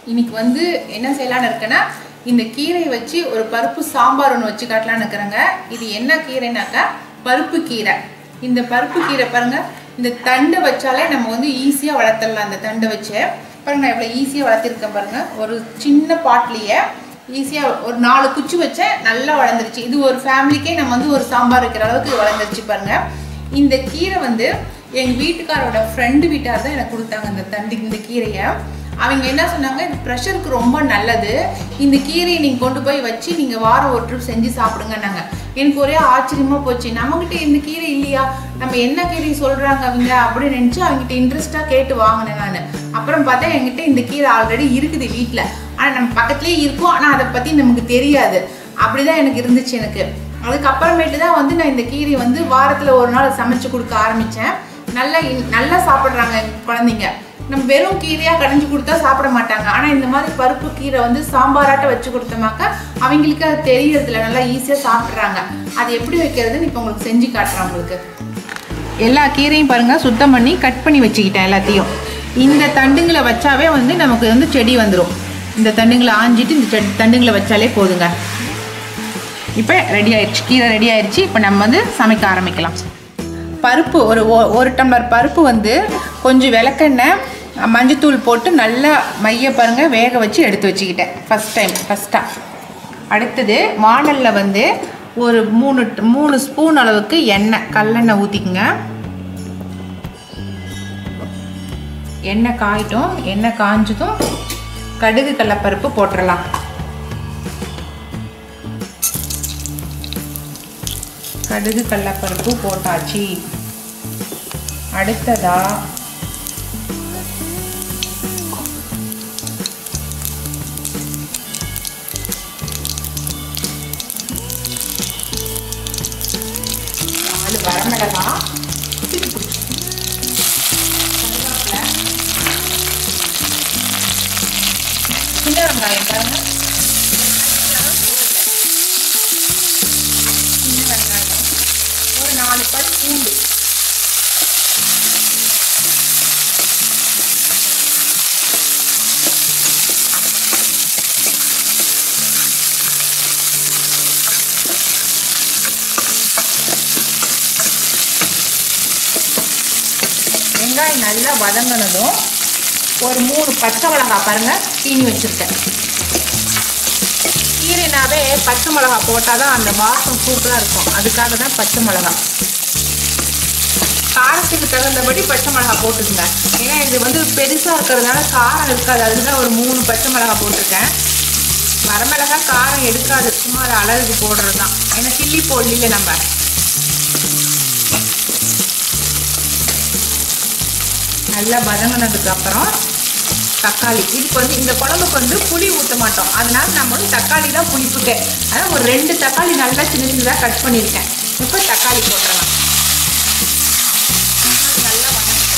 இன்னைக்கு வந்து என்ன செய்யலாம்னு இருக்கேன்னா இந்த கீரையை வச்சு ஒரு பருப்பு சாம்பார் ஒன்று வச்சு காட்டலாம்னு இருக்கிறேங்க இது என்ன கீரைனாக்கா பருப்பு கீரை இந்த பருப்பு கீரை பாருங்க இந்த தண்டை வச்சாலே நம்ம வந்து ஈஸியாக வளர்த்துடலாம் அந்த தண்டை வச்சு பாருங்க நான் எவ்வளோ ஈஸியாக வளர்த்திருக்கேன் பாருங்க ஒரு சின்ன பாட்லேயே ஈஸியாக ஒரு நாலு குச்சி வச்சேன் நல்லா வளர்ந்துருச்சு இது ஒரு ஃபேமிலிக்கே நம்ம வந்து ஒரு சாம்பார் வைக்கிற அளவுக்கு வளர்ந்துருச்சு பாருங்க இந்த கீரை வந்து எங்கள் வீட்டுக்காரோட ஃப்ரெண்டு வீட்டார் தான் எனக்கு கொடுத்தாங்க இந்த தண்டு இந்த கீரையை அவங்க என்ன சொன்னாங்க இது ப்ரெஷருக்கு ரொம்ப நல்லது இந்த கீரையை நீங்கள் கொண்டு போய் வச்சு நீங்கள் வாரம் ஒரு ட்ரிப் செஞ்சு சாப்பிடுங்கன்னாங்க எனக்கு ஒரே ஆச்சரியமாக போச்சு நம்மக்கிட்ட இந்த கீரை இல்லையா நம்ம என்ன கீரை சொல்கிறாங்க அவங்க அப்படின்னு நினச்சி அவங்ககிட்ட இன்ட்ரெஸ்ட்டாக கேட்டு வாங்கினேன் நான் அப்புறம் பார்த்தா என்கிட்ட இந்த கீரை ஆல்ரெடி இருக்குது வீட்டில் ஆனால் நம்ம பக்கத்துலேயே இருக்கும் ஆனால் அதை பற்றி நமக்கு தெரியாது அப்படிதான் எனக்கு இருந்துச்சு எனக்கு அதுக்கப்புறமேட்டு தான் வந்து நான் இந்த கீரை வந்து வாரத்தில் ஒரு நாள் சமைச்சு கொடுக்க ஆரம்பித்தேன் நல்லா இன்- நல்லா சாப்பிட்றாங்க குழந்தைங்க நம்ம வெறும் கீரையாக கடைஞ்சி கொடுத்தா சாப்பிட மாட்டாங்க ஆனால் இந்த மாதிரி பருப்பு கீரை வந்து சாம்பாராட்ட வச்சு கொடுத்தோமாக்கா அவங்களுக்கு அது தெரியறதில்ல நல்லா ஈஸியாக சாப்பிட்றாங்க அது எப்படி வைக்கிறதுன்னு இப்போ உங்களுக்கு செஞ்சு காட்டுறேன் உங்களுக்கு எல்லா கீரையும் பாருங்க சுத்தம் பண்ணி கட் பண்ணி வச்சுக்கிட்டேன் எல்லாத்தையும் இந்த தண்டுங்களை வச்சாவே வந்து நமக்கு வந்து செடி வந்துடும் இந்த தண்டுங்களை ஆஞ்சிட்டு இந்த செடி தண்டுங்களை வச்சாலே போதுங்க இப்போ ரெடி ஆயிடுச்சு கீரை ரெடி ஆயிடுச்சு இப்போ நம்ம வந்து சமைக்க ஆரம்பிக்கலாம் பருப்பு ஒரு ஒ- ஒரு டம்ளர் பருப்பு வந்து கொஞ்சம் விளக்கெண்ணெய் மஞ்சத்தூள் போட்டு நல்லா மைய பாருங்க வேக வச்சு எடுத்து வச்சுக்கிட்டேன் ஃபஸ்ட் டைம் ஃபஸ்ட்டாக அடுத்தது வாணலில் வந்து ஒரு மூணு ட- மூணு ஸ்பூன் அளவுக்கு எண்ணெய் கல்லெண்ணெய் ஊற்றிக்குங்க எண்ணெய் காயிட்டும் எண்ணெய் காஞ்சதும் கடுகு கடலப்பருப்பு போட்டுடலாம் கடுகு கடலப்பருப்பு போட்டாச்சு அடுத்ததா நாலு வரமிளகா சின்ன வெங்காயம் பாருங்க சின்ன வெங்காயம் ஒரு நாலு பல் பூண்டு வெங்காயம் நல்லா வதங்கினதும் ஒரு மூணு பச்சை மிளகாய் பாருங்க தீனி வச்சுருக்கேன் கீரைனாவே பச்சை மிளகா போட்டால் தான் அந்த வாசம் சூப்பராக இருக்கும் அதுக்காக தான் பச்சை மிளகா காரத்துக்கு தகுந்தபடி பச்சை மிளகா போட்டுக்கங்க ஏன்னா இது வந்து பெருசாக இருக்கிறதுனால காரம் இருக்காது அதுதான் ஒரு மூணு பச்சை மிளகா போட்டிருக்கேன் வரமிளகா காரம் எடுக்காது சும்மா அது அழகுக்கு போடுறது தான் ஏன்னா சில்லி போடல நம்ம நல்லா வதங்கினதுக்கு அப்புறம் தக்காளி இதுக்கு வந்து இந்த குழம்புக்கு வந்து புளி ஊற்ற மாட்டோம் அதனால நம்ம வந்து தக்காளி தான் புளிப்புக்கு அதான் ஒரு ரெண்டு தக்காளி நல்லா சின்ன சின்னதாக கட் பண்ணியிருக்கேன் இப்போ தக்காளி போட்டுடலாம் நல்லா வதங்கட்டும்.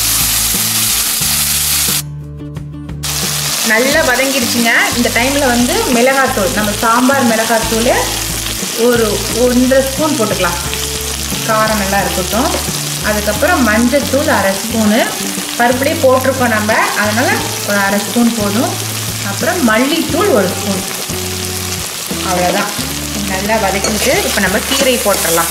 நல்லா வதங்கிடுச்சுங்க இந்த டைமில் வந்து மிளகாத்தூள் நம்ம சாம்பார் மிளகாத்தூள் ஒரு ஒன்றரை ஸ்பூன் போட்டுக்கலாம் காரம் நல்லா இருக்கட்டும் அதுக்கப்புறம் மஞ்சத்தூள் அரை ஸ்பூனு பருப்புலேயே போட்டிருக்கோம் நம்ம அதனால் ஒரு அரை ஸ்பூன் போதும் அப்புறம் மல்லித்தூள் ஒரு ஸ்பூன் அவ்வளோதான் நல்லா வதக்கிட்டு இப்போ நம்ம கீரை போட்டுடலாம்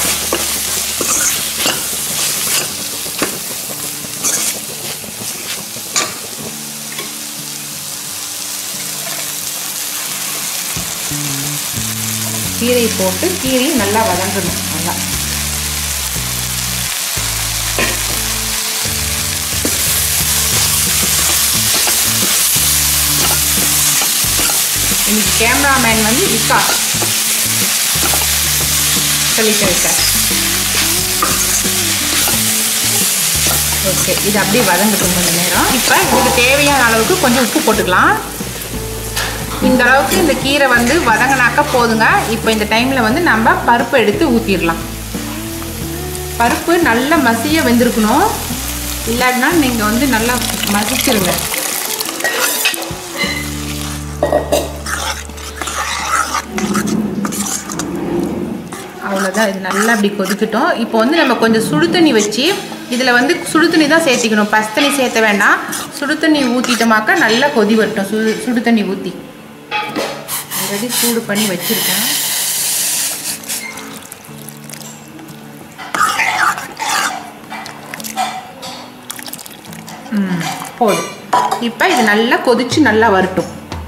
கீரை போட்டு கீரை நல்லா வதங்கணும் நல்லா இன்னைக்கு கேமராமேன் வந்து விகாஸ் சொல்லிட்டு இருக்கார் ஓகே இது அப்படியே வதங்கட்டும் கொஞ்சம் நேரம் இப்போ இதுக்கு தேவையான அளவுக்கு கொஞ்சம் உப்பு போட்டுக்கலாம் இந்த அளவுக்கு இந்த கீரை வந்து வதங்கினாக்கா போதுங்க இப்போ இந்த டைமில் வந்து நம்ம பருப்பு எடுத்து ஊற்றிடலாம் பருப்பு நல்லா மசிய வெந்திருக்கணும் இல்லாட்டினா நீங்கள் வந்து நல்லா மசிச்சிருங்க அவ்வளோதான் இது நல்லா அப்படி கொதிக்கட்டும் இப்போ வந்து நம்ம கொஞ்சம் சுடு தண்ணி வச்சு இதில் வந்து சுடு தண்ணி தான் சேர்த்திக்கணும் பசு தண்ணி சேர்த்த வேண்டாம் சுடு தண்ணி ஊற்றிட்டோமாக்கா நல்லா கொதி வரட்டும் சுடு சுடு தண்ணி ஊற்றி ஆல்ரெடி சூடு பண்ணி வச்சுருக்கேன் ம் போதும் இப்போ இது நல்லா கொதிச்சு நல்லா வரட்டும்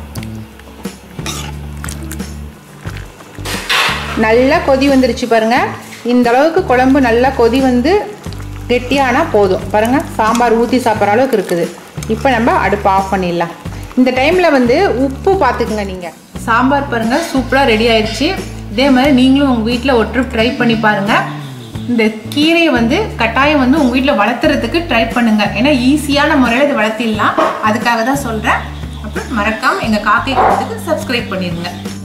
நல்லா கொதி வந்துருச்சு பாருங்க இந்த அளவுக்கு குழம்பு நல்லா கொதி வந்து கெட்டியானா போதும் பாருங்க சாம்பார் ஊற்றி சாப்பிட்ற அளவுக்கு இருக்குது இப்போ நம்ம அடுப்பு ஆஃப் பண்ணிடலாம் இந்த டைமில் வந்து உப்பு பார்த்துக்குங்க நீங்கள் சாம்பார் பாருங்க சூப்பராக ரெடி ஆயிடுச்சு இதே மாதிரி நீங்களும் உங்கள் வீட்டில் ஒரு ட்ரிப் ட்ரை பண்ணி பாருங்கள் இந்த கீரையை வந்து கட்டாயம் வந்து உங்கள் வீட்டில் வளர்த்துறதுக்கு ட்ரை பண்ணுங்க ஏன்னா ஈஸியான முறையில் இதை வளர்த்திடலாம் அதுக்காக தான் சொல்கிறேன் அப்புறம் மறக்காமல் எங்கள் காக்கை கூட்டத்துக்கு சப்ஸ்கிரைப் பண்ணிடுங்க